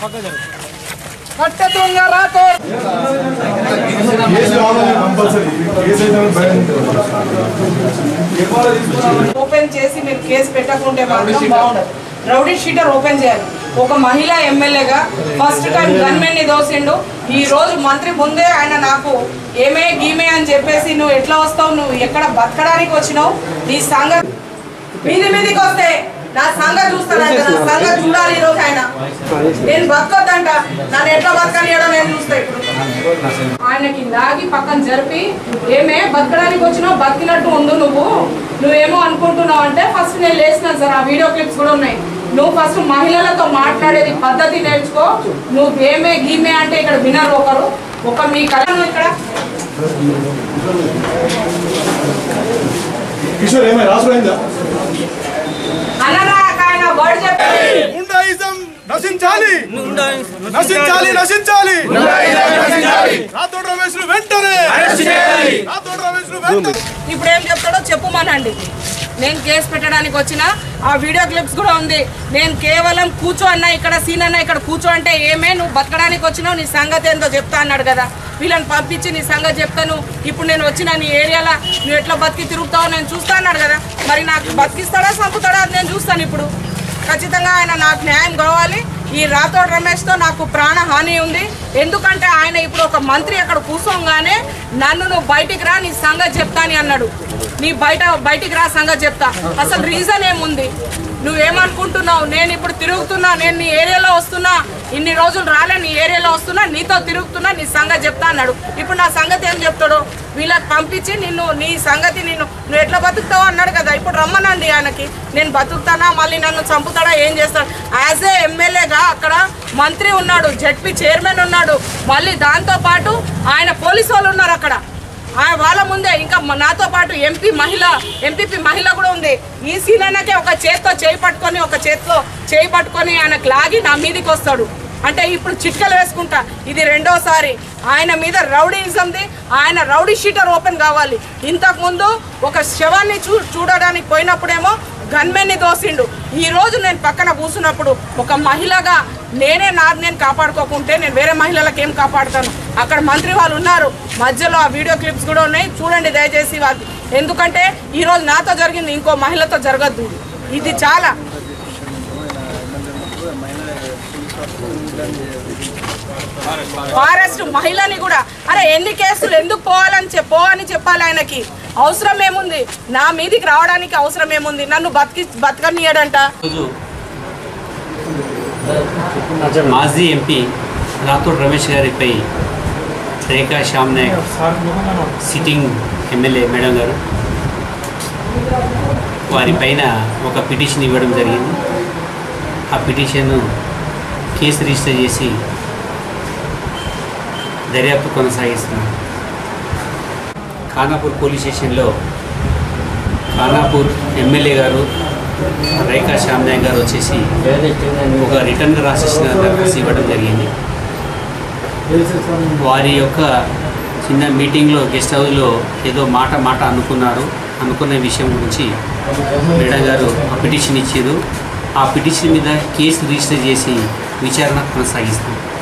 కట్టెతుంగ Rathod case కావాలి compulsory case అయితే భయం ఓపెన్ చేసి మీరు కేసు పెట్టకుంటే మాత్రం బాగుండదు రౌడీ షీటర్ ఓపెన్ చేయాలి ఒక మహిళా ఎమ్మెల్యేగా ఫస్ట్ టైం గన్మెన్ ని దోసిండు ఈ రోజు మంత్రి ముందే ఆయన నాకు ఏమే గీమే అని చెప్పేసి నువ్వు ఎట్లా వస్తావు నువ్వు ఎక్కడ బతకడానికి వచ్చినావు నీ సంగ మీది మీదికి వస్తే నా సంగ చూస్తాడంట నా సంగ చూడాలి ఈ రోజు ఆయన నేను బతకొద్దంట నన్ను ఎట్లా బతకనియడో నేను చూస్తా ఇప్పుడు ఆయనకి లాగి పక్కన జరిపి ఏమే బతకడానికి వచ్చినావు బతికినట్టు ఉండు నువ్వు నువ్వేమో అనుకుంటున్నావు అంటే ఫస్ట్ నేను లేచినాను సార్ ఆ వీడియో క్లిప్స్ కూడా ఉన్నాయి నువ్వు ఫస్ట్ మహిళలతో మాట్లాడేది పద్ధతి నేర్చుకో నువ్వు ఏమే గీమే అంటే ఇక్కడ వినరు ఒకరు ఒక మీ కళను ఇక్కడ కిషోర్ ఏమైనా రాసుడైందా అనరా ఆయన వర్డ్ చెప్పి గుండాయిజం నశించాలి నశించాలి నశించాలి రాథోడ్ రమేష్ వెంటనే రాథోడ్ రమేష్ వెంటనే ఇప్పుడు ఏం చెప్తాడో చెప్పుమానండి నేను కేసు పెట్టడానికి వచ్చిన ఆ వీడియో క్లిప్స్ కూడా ఉంది నేను కేవలం కూర్చో అన్న ఇక్కడ సీన్ అన్న ఇక్కడ కూర్చో అంటే ఏమే నువ్వు బతకడానికి వచ్చినావు నీ సంగతి ఏందో చెప్తా అన్నాడు కదా వీళ్ళని పంపించి నీ సంగతి చెప్తాను ఇప్పుడు నేను వచ్చిన నీ ఏరియాలో నువ్వు ఎట్లా బతికి తిరుగుతావు నేను చూస్తా అన్నాడు కదా మరి నాకు బతికిస్తాడా చంపుతాడా అది నేను చూస్తాను ఇప్పుడు ఖచ్చితంగా ఆయన నాకు న్యాయం కావాలి ఈ రాథోడ్ రమేష్తో నాకు ప్రాణహాని ఉంది ఎందుకంటే ఆయన ఇప్పుడు ఒక మంత్రి అక్కడ కూర్చోగానే నన్ను నువ్వు బయటికి రా నీ సంగతి చెప్తా అని అన్నాడు నీ బయట బయటికి రా సంగతి చెప్తా అసలు రీజన్ ఏముంది నువ్వేమనుకుంటున్నావు నేను ఇప్పుడు తిరుగుతున్నా నేను నీ ఏరియాలో వస్తున్నా ఇన్ని రోజులు రాలే నీ ఏరియాలో వస్తున్నా నీతో తిరుగుతున్నా నీ సంగతి చెప్తా అన్నాడు ఇప్పుడు నా సంగతి ఏం చెప్తాడు వీళ్ళకి పంపించి నిన్ను నీ సంగతి నిన్ను నువ్వు ఎట్లా బతుకుతావు అన్నాడు కదా ఇప్పుడు రమ్మనండి ఆయనకి నేను బతుకుతానా మళ్ళీ నన్ను చంపుతాడా ఏం చేస్తాడు యాజ్ ఏ ఎమ్మెల్యేగా అక్కడ మంత్రి ఉన్నాడు జడ్పీ చైర్మన్ ఉన్నాడు మళ్ళీ దాంతో పాటు ఆయన పోలీసు వాళ్ళు ఉన్నారు అక్కడ ఆ వాళ్ళ ముందే ఇంకా మ- నాతో పాటు ఎంపీ మహిళ ఎంపీపీ మహిళ కూడా ఉంది ఈ సీనన్నకే ఒక చేత్తో చేయి పట్టుకొని ఒక చేత్తో చేయి పట్టుకొని ఆయనకు లాగి నా మీదికి వస్తాడు అంటే ఇప్పుడు చిట్కలు వేసుకుంటా ఇది రెండోసారి ఆయన మీద రౌడీజంది ఆయన రౌడీ షీటర్ ఓపెన్ కావాలి ఇంతకు ముందు ఒక శవాన్ని చూ చూడడానికి పోయినప్పుడేమో గన్మెన్ని దోసిండు ఈ రోజు నేను పక్కన కూర్చున్నప్పుడు ఒక మహిళగా నేనే నాది నేను కాపాడుకోకుంటే నేను వేరే మహిళలకు ఏం కాపాడుతాను అక్కడ మంత్రి వాళ్ళు ఉన్నారు మధ్యలో ఆ వీడియో క్లిప్స్ కూడా ఉన్నాయి చూడండి దయచేసి వాళ్ళు ఎందుకంటే ఈ రోజు నాతో జరిగింది ఇంకో మహిళతో జరగద్దు ఇది చాలా ఫారెస్ట్ మహిళని కూడా అరే ఎన్ని కేసులు ఎందుకు పోవాలని చెప్ పోవని చెప్పాలి ఆయనకి అవసరం ఏముంది నా మీదికి రావడానికి అవసరం ఏముంది నన్ను బతికి బతకనియడంట రోజు మాజీ ఎంపీ రాథోడ్ రమేష్ గారిపై Rekha Shyam Naik sitting MLA madam గారు వారిపైన ఒక పిటిషన్ ఇవ్వడం జరిగింది ఆ పిటిషన్ కేసు రిజిస్టర్ చేసి దర్యాప్తు కొనసాగిస్తున్నాం ఖానాపూర్ పోలీస్ స్టేషన్లో ఖానాపూర్ ఎమ్మెల్యే గారు రేఖా శ్యామ్ నాయక్ గారు వచ్చేసి ఒక రిటర్న్ రాసేసిన దరఖాస్తు ఇవ్వడం జరిగింది వారి యొక్క చిన్న మీటింగ్లో గెస్ట్ హౌస్లో ఏదో మాట మాట అనుకున్నారు అనుకున్న విషయం గురించి మేడం గారు ఆ పిటిషన్ ఇచ్చారు ఆ పిటిషన్ మీద కేసు రిజిస్టర్ చేసి విచారణ కొనసాగిస్తాం